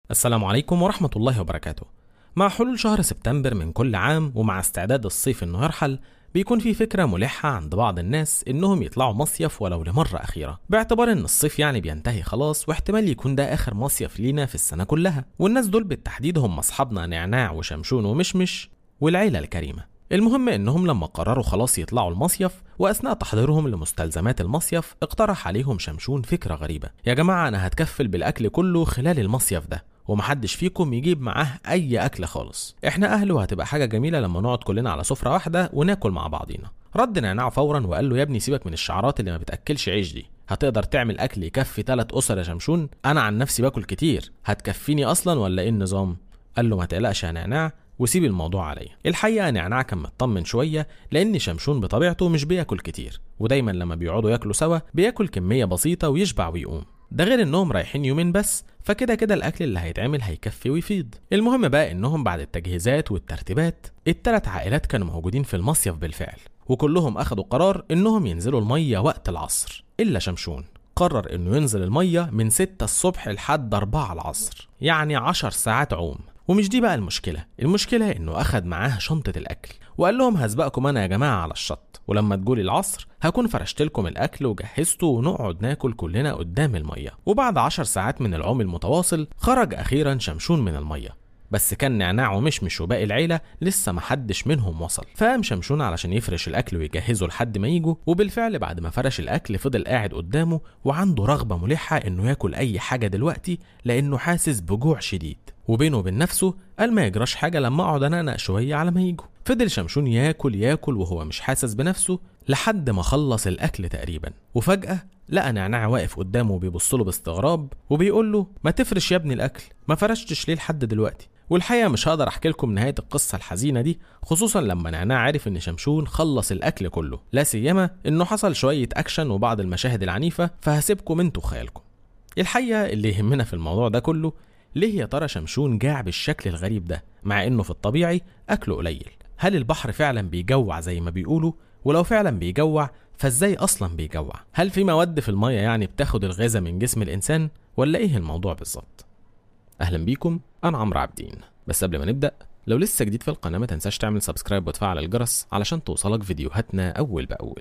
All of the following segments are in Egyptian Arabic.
السلام عليكم ورحمة الله وبركاته. مع حلول شهر سبتمبر من كل عام ومع استعداد الصيف انه يرحل بيكون في فكرة ملحة عند بعض الناس انهم يطلعوا مصيف ولو لمرة أخيرة، باعتبار ان الصيف يعني بينتهي خلاص واحتمال يكون ده آخر مصيف لينا في السنة كلها، والناس دول بالتحديد هم أصحابنا نعناع وشمشون ومشمش والعيلة الكريمة. المهم انهم لما قرروا خلاص يطلعوا المصيف واثناء تحضيرهم لمستلزمات المصيف اقترح عليهم شمشون فكره غريبه يا جماعه انا هتكفل بالاكل كله خلال المصيف ده ومحدش فيكم يجيب معاه اي اكل خالص احنا اهل وهتبقى حاجه جميله لما نقعد كلنا على سفره واحده وناكل مع بعضينا رد نعناع فورا وقال له يا ابني سيبك من الشعارات اللي ما بتاكلش عيش دي هتقدر تعمل اكل يكفي ثلاث اسر يا شمشون انا عن نفسي باكل كتير هتكفيني اصلا ولا ايه النظام قال له ما تقلقش يا نعناع وسيب الموضوع عليا الحقيقه نعناع كان مطمن شويه لان شمشون بطبيعته مش بياكل كتير ودايما لما بيقعدوا ياكلوا سوا بياكل كميه بسيطه ويشبع ويقوم ده غير انهم رايحين يومين بس فكده كده الاكل اللي هيتعمل هيكفي ويفيض المهم بقى انهم بعد التجهيزات والترتيبات التلات عائلات كانوا موجودين في المصيف بالفعل وكلهم اخدوا قرار انهم ينزلوا الميه وقت العصر الا شمشون قرر انه ينزل الميه من 6 الصبح لحد 4 العصر يعني 10 ساعات عوم ومش دي بقى المشكله المشكله انه اخد معاه شنطه الاكل وقال لهم هسبقكم انا يا جماعه على الشط ولما تقولي العصر هكون فرشت لكم الاكل وجهزته ونقعد ناكل كلنا قدام الميه وبعد عشر ساعات من العوم المتواصل خرج اخيرا شمشون من الميه بس كان نعناع ومشمش وباقي العيلة لسه محدش منهم وصل فقام شمشون علشان يفرش الأكل ويجهزه لحد ما يجوا وبالفعل بعد ما فرش الأكل فضل قاعد قدامه وعنده رغبة ملحة إنه ياكل أي حاجة دلوقتي لأنه حاسس بجوع شديد وبينه وبين نفسه قال ما يجراش حاجة لما أقعد أنقنق شوية على ما يجوا فضل شمشون ياكل ياكل وهو مش حاسس بنفسه لحد ما خلص الأكل تقريبا وفجأة لقى نعناع واقف قدامه وبيبص له باستغراب وبيقول له ما تفرش يا ابني الأكل ما فرشتش ليه لحد دلوقتي والحقيقة مش هقدر أحكي لكم نهاية القصة الحزينة دي خصوصا لما نعناع عرف إن شمشون خلص الأكل كله لا سيما إنه حصل شوية أكشن وبعض المشاهد العنيفة فهسيبكم انتوا خيالكم الحقيقة اللي يهمنا في الموضوع ده كله ليه يا ترى شمشون جاع بالشكل الغريب ده مع إنه في الطبيعي أكله قليل هل البحر فعلا بيجوع زي ما بيقولوا ولو فعلا بيجوع فازاي اصلا بيجوع هل في مواد في الميه يعني بتاخد الغذاء من جسم الانسان ولا ايه الموضوع بالظبط اهلا بيكم انا عمرو عابدين بس قبل ما نبدا لو لسه جديد في القناه ما تنساش تعمل سبسكرايب وتفعل الجرس علشان توصلك فيديوهاتنا اول باول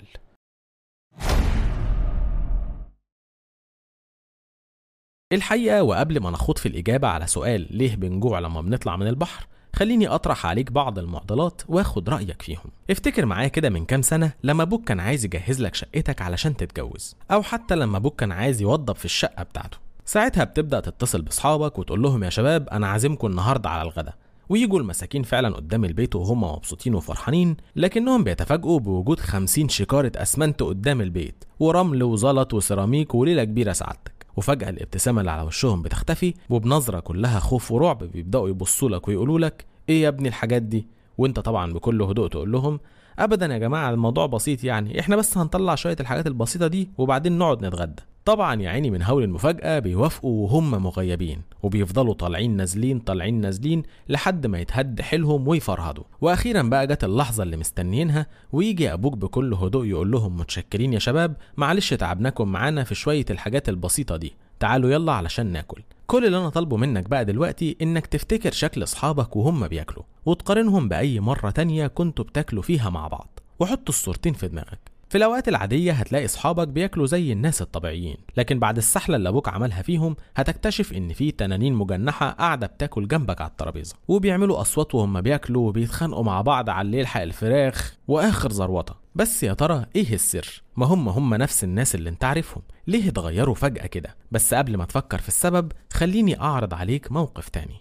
الحقيقه وقبل ما نخوض في الاجابه على سؤال ليه بنجوع لما بنطلع من البحر خليني اطرح عليك بعض المعضلات واخد رايك فيهم افتكر معايا كده من كام سنه لما ابوك كان عايز يجهز لك شقتك علشان تتجوز او حتى لما ابوك كان عايز يوضب في الشقه بتاعته ساعتها بتبدا تتصل باصحابك وتقول لهم يا شباب انا عازمكم النهارده على الغدا ويجوا المساكين فعلا قدام البيت وهم مبسوطين وفرحانين لكنهم بيتفاجئوا بوجود خمسين شكارة أسمنت قدام البيت ورمل وزلط وسيراميك وليلة كبيرة سعادتك وفجأة الابتسامة اللي على وشهم بتختفي وبنظرة كلها خوف ورعب بيبدأوا يبصوا لك ويقولوا لك ايه يا ابني الحاجات دي وانت طبعا بكل هدوء تقول لهم ابدا يا جماعه الموضوع بسيط يعني احنا بس هنطلع شويه الحاجات البسيطه دي وبعدين نقعد نتغدى طبعا يا عيني من هول المفاجاه بيوافقوا وهم مغيبين وبيفضلوا طالعين نازلين طالعين نازلين لحد ما يتهد حيلهم ويفرهدوا واخيرا بقى جت اللحظه اللي مستنيينها ويجي ابوك بكل هدوء يقول لهم متشكرين يا شباب معلش تعبناكم معانا في شويه الحاجات البسيطه دي تعالوا يلا علشان ناكل كل اللي انا طالبه منك بقى دلوقتي انك تفتكر شكل اصحابك وهم بياكلوا وتقارنهم باي مره تانية كنتوا بتاكلوا فيها مع بعض وحط الصورتين في دماغك في الأوقات العادية هتلاقي أصحابك بياكلوا زي الناس الطبيعيين، لكن بعد السحلة اللي أبوك عملها فيهم هتكتشف إن في تنانين مجنحة قاعدة بتاكل جنبك على الترابيزة، وبيعملوا أصوات وهم بياكلوا وبيتخانقوا مع بعض على اللي يلحق الفراخ وآخر زروطة، بس يا ترى إيه السر؟ ما هم هم نفس الناس اللي أنت عارفهم، ليه اتغيروا فجأة كده؟ بس قبل ما تفكر في السبب خليني أعرض عليك موقف تاني.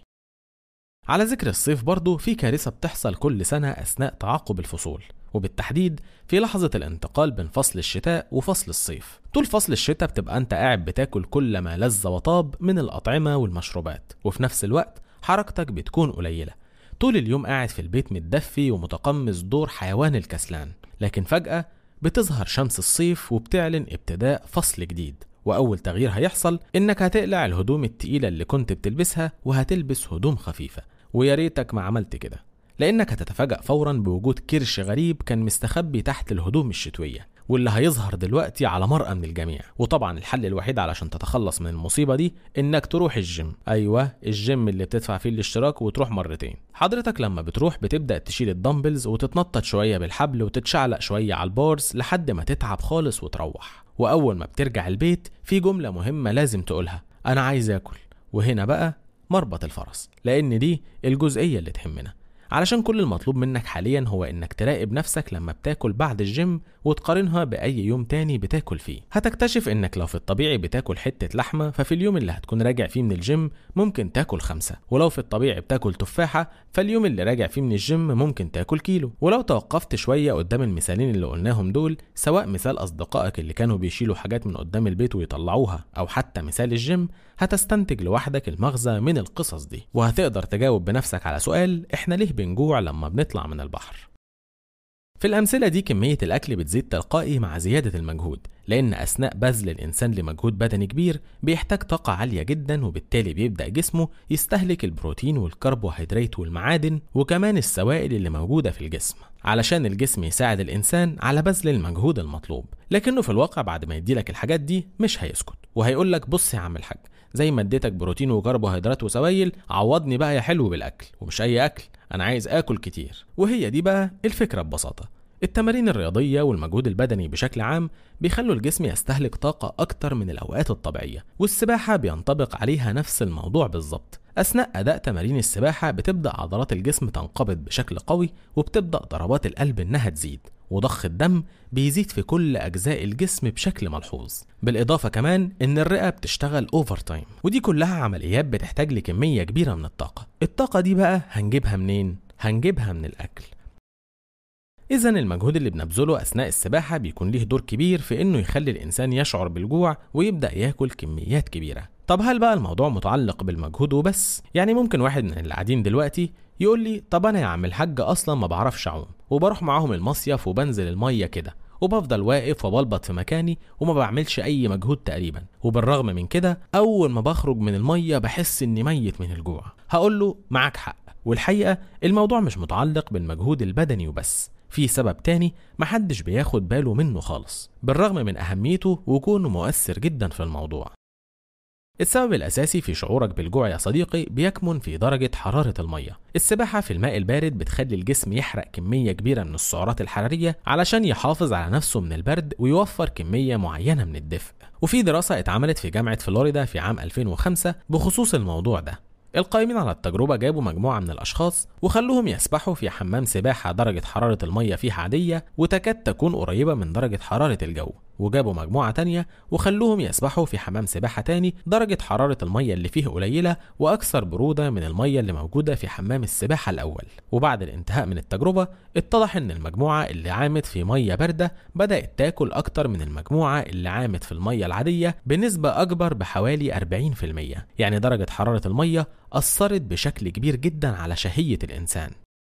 على ذكر الصيف برضه في كارثة بتحصل كل سنة أثناء تعاقب الفصول وبالتحديد في لحظة الانتقال بين فصل الشتاء وفصل الصيف طول فصل الشتاء بتبقى انت قاعد بتاكل كل ما لذ وطاب من الأطعمة والمشروبات وفي نفس الوقت حركتك بتكون قليلة طول اليوم قاعد في البيت متدفي ومتقمص دور حيوان الكسلان لكن فجأة بتظهر شمس الصيف وبتعلن ابتداء فصل جديد وأول تغيير هيحصل إنك هتقلع الهدوم التقيلة اللي كنت بتلبسها وهتلبس هدوم خفيفة ويا ريتك ما عملت كده لأنك هتتفاجأ فورا بوجود كرش غريب كان مستخبي تحت الهدوم الشتوية واللي هيظهر دلوقتي على مرأى من الجميع وطبعا الحل الوحيد علشان تتخلص من المصيبة دي انك تروح الجيم ايوه الجيم اللي بتدفع فيه الاشتراك وتروح مرتين حضرتك لما بتروح بتبدأ تشيل الدمبلز وتتنطط شوية بالحبل وتتشعلق شوية على البارز لحد ما تتعب خالص وتروح واول ما بترجع البيت في جملة مهمة لازم تقولها انا عايز اكل وهنا بقى مربط الفرس لان دي الجزئية اللي تهمنا علشان كل المطلوب منك حاليا هو انك تراقب نفسك لما بتاكل بعد الجيم وتقارنها باي يوم تاني بتاكل فيه هتكتشف انك لو في الطبيعي بتاكل حتة لحمة ففي اليوم اللي هتكون راجع فيه من الجيم ممكن تاكل خمسة ولو في الطبيعي بتاكل تفاحة فاليوم اللي راجع فيه من الجيم ممكن تاكل كيلو ولو توقفت شوية قدام المثالين اللي قلناهم دول سواء مثال اصدقائك اللي كانوا بيشيلوا حاجات من قدام البيت ويطلعوها او حتى مثال الجيم هتستنتج لوحدك المغزى من القصص دي وهتقدر تجاوب بنفسك على سؤال احنا ليه بنجوع لما بنطلع من البحر في الأمثلة دي كمية الأكل بتزيد تلقائي مع زيادة المجهود لأن أثناء بذل الإنسان لمجهود بدني كبير بيحتاج طاقة عالية جدا وبالتالي بيبدأ جسمه يستهلك البروتين والكربوهيدرات والمعادن وكمان السوائل اللي موجودة في الجسم علشان الجسم يساعد الإنسان على بذل المجهود المطلوب لكنه في الواقع بعد ما يديلك الحاجات دي مش هيسكت وهيقولك بص يا عم الحاج زي ما اديتك بروتين وكربوهيدرات وسوائل عوضني بقى يا حلو بالاكل ومش اي اكل انا عايز اكل كتير وهي دي بقى الفكره ببساطه التمارين الرياضية والمجهود البدني بشكل عام بيخلوا الجسم يستهلك طاقة أكتر من الأوقات الطبيعية والسباحة بينطبق عليها نفس الموضوع بالظبط أثناء أداء تمارين السباحة بتبدأ عضلات الجسم تنقبض بشكل قوي وبتبدأ ضربات القلب إنها تزيد وضخ الدم بيزيد في كل أجزاء الجسم بشكل ملحوظ بالإضافة كمان إن الرئة بتشتغل أوفر تايم ودي كلها عمليات بتحتاج لكمية كبيرة من الطاقة الطاقة دي بقى هنجيبها منين؟ هنجيبها من الأكل إذا المجهود اللي بنبذله أثناء السباحة بيكون ليه دور كبير في إنه يخلي الإنسان يشعر بالجوع ويبدأ ياكل كميات كبيرة. طب هل بقى الموضوع متعلق بالمجهود وبس؟ يعني ممكن واحد من اللي قاعدين دلوقتي يقول لي طب أنا يا عم الحاج أصلا ما بعرفش أعوم وبروح معاهم المصيف وبنزل المية كده وبفضل واقف وبلبط في مكاني وما بعملش أي مجهود تقريبا وبالرغم من كده أول ما بخرج من المية بحس إني ميت من الجوع. هقول له معاك حق والحقيقة الموضوع مش متعلق بالمجهود البدني وبس في سبب تاني محدش بياخد باله منه خالص بالرغم من أهميته وكونه مؤثر جدا في الموضوع السبب الأساسي في شعورك بالجوع يا صديقي بيكمن في درجة حرارة المية السباحة في الماء البارد بتخلي الجسم يحرق كمية كبيرة من السعرات الحرارية علشان يحافظ على نفسه من البرد ويوفر كمية معينة من الدفء وفي دراسة اتعملت في جامعة فلوريدا في عام 2005 بخصوص الموضوع ده القائمين على التجربة جابوا مجموعة من الأشخاص وخلوهم يسبحوا في حمام سباحة درجة حرارة المية فيه عادية وتكاد تكون قريبة من درجة حرارة الجو وجابوا مجموعة تانية وخلوهم يسبحوا في حمام سباحة تاني درجة حرارة المية اللي فيه قليلة وأكثر برودة من المية اللي موجودة في حمام السباحة الأول وبعد الانتهاء من التجربة اتضح إن المجموعة اللي عامت في مية باردة بدأت تاكل أكتر من المجموعة اللي عامت في المية العادية بنسبة أكبر بحوالي 40% يعني درجة حرارة المية أثرت بشكل كبير جدا على شهية الإنسان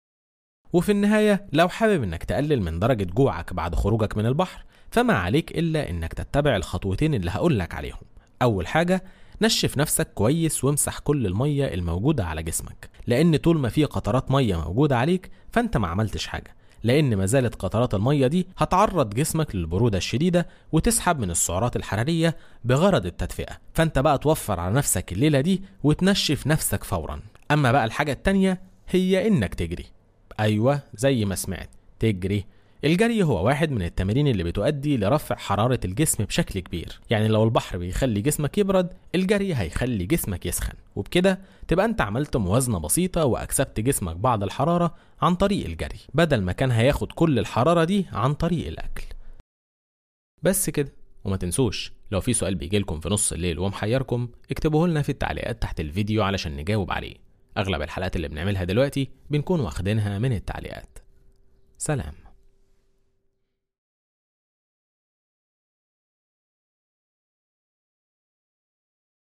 وفي النهاية لو حابب انك تقلل من درجة جوعك بعد خروجك من البحر فما عليك إلا إنك تتبع الخطوتين اللي هقولك عليهم أول حاجة نشف نفسك كويس وامسح كل المية الموجودة على جسمك لأن طول ما في قطرات مية موجودة عليك فأنت ما عملتش حاجة لأن ما زالت قطرات المية دي هتعرض جسمك للبرودة الشديدة وتسحب من السعرات الحرارية بغرض التدفئة فأنت بقى توفر على نفسك الليلة دي وتنشف نفسك فورا أما بقى الحاجة التانية هي إنك تجري أيوة زي ما سمعت تجري الجري هو واحد من التمارين اللي بتؤدي لرفع حرارة الجسم بشكل كبير يعني لو البحر بيخلي جسمك يبرد الجري هيخلي جسمك يسخن وبكده تبقى انت عملت موازنة بسيطة واكسبت جسمك بعض الحرارة عن طريق الجري بدل ما كان هياخد كل الحرارة دي عن طريق الأكل بس كده وما تنسوش لو في سؤال بيجيلكم في نص الليل ومحيركم اكتبوه لنا في التعليقات تحت الفيديو علشان نجاوب عليه أغلب الحلقات اللي بنعملها دلوقتي بنكون واخدينها من التعليقات سلام